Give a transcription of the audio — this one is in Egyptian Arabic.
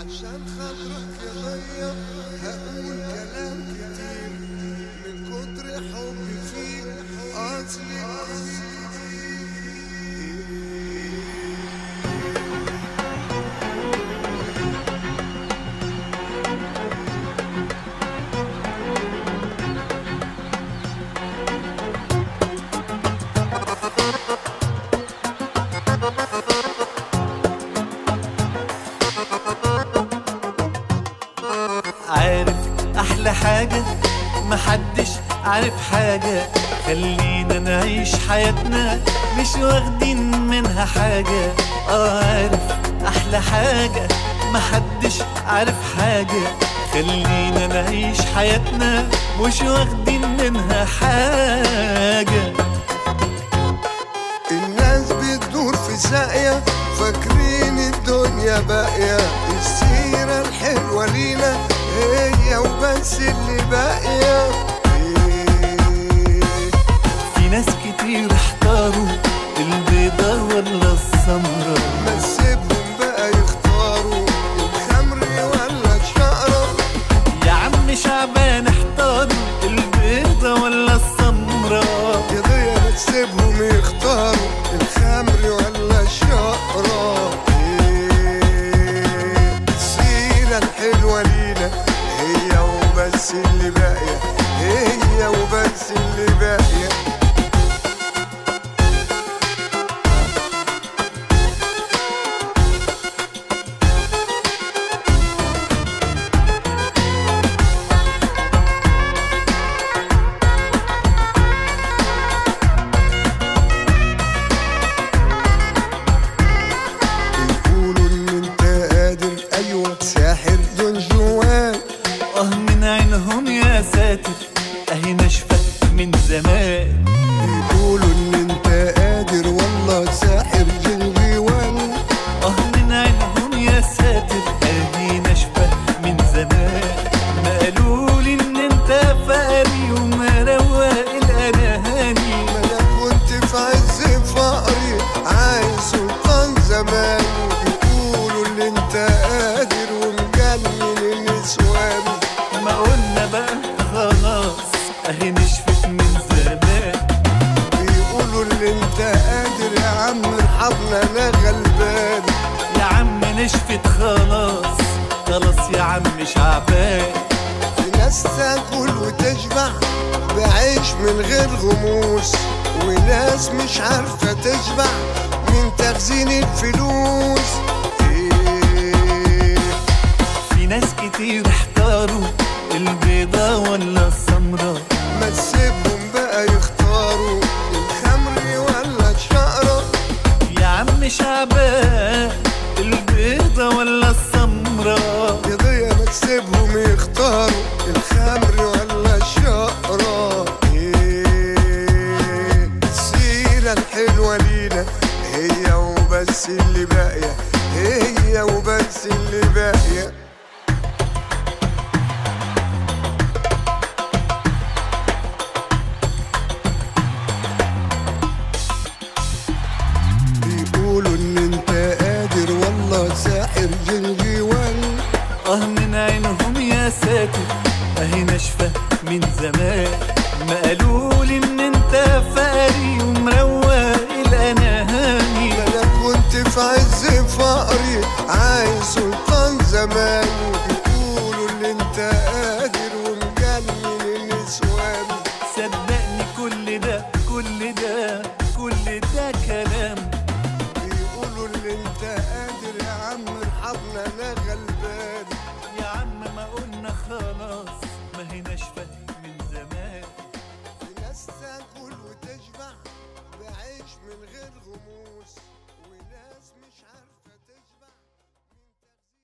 عشان خاطرك يا ضيق هقول كلام كتير من كتر حبي فيك اصلي عارف احلى حاجة محدش عارف حاجة خلينا نعيش حياتنا مش واخدين منها حاجة اه عارف احلى حاجة محدش عارف حاجة خلينا نعيش حياتنا مش واخدين منها حاجة الناس بتدور في ساقية فاكرين الدنيا باقية السيرة الحلوة لينا هي وبس اللي باقية إيه في ناس كتير احتاروا البيضة ولا السمرة ما تسيبهم بقى يختاروا الخمر ولا الشقرة يا عم شعبان احتار البيضة ولا السمرة يا ضيا ما تسيبهم يختاروا الخمر ولا الشقرة إيه السيرة الحلوة لينا هي وبس اللي باقية هي وبس اللي باقية يقولوا ان انت قادر ايوه ساحر دون جوان اه من عينهم يا ساتر اهي ناشفة من زمان يقولوا ان انت قادر والله ساحر جنجوان اه من عينهم يا ساتر اهي ناشفة من زمان ما قالولي ان انت فقري ومروق الاناني ما انا كنت في عز فقري عايز سلطان زمان يقولوا ان انت قادر ومجنن النسوان ما قلنا بقى خلاص اهي نشفت من زمان بيقولوا ان انت قادر يا عم ارحمنا انا غلبان يا عم نشفت خلاص خلاص يا عم شعبان في ناس تاكل وتشبع بعيش من غير غموس وناس مش عارفة تشبع من تخزين الفلوس إيه في ناس كتير احتاروا البيضة ولا السمرة ما تسيبهم بقى يختاروا الخمر ولا الشقرة يا عم شعبان البيضة ولا السمرة يا ضيا ما تسيبهم يختاروا الخمر ولا الشقرة إيه السيرة الحلوة لينا هي وبس اللي باقية هي وبس اللي باقية بيقولوا ان انت قادر والله ساحر جنجوان اه من عينهم يا ساتر اهي ناشفة من زمان ما قالولي ان انت فقري ومروق الاناني ما انا كنت في عز فقري عايز سلطان زمان بيقولوا ان انت قادر ومجنن النسوان صدقني كل ده كل ده كل ده كلام بيقولوا ان انت قادر يا عم ارحمنا انا غلبان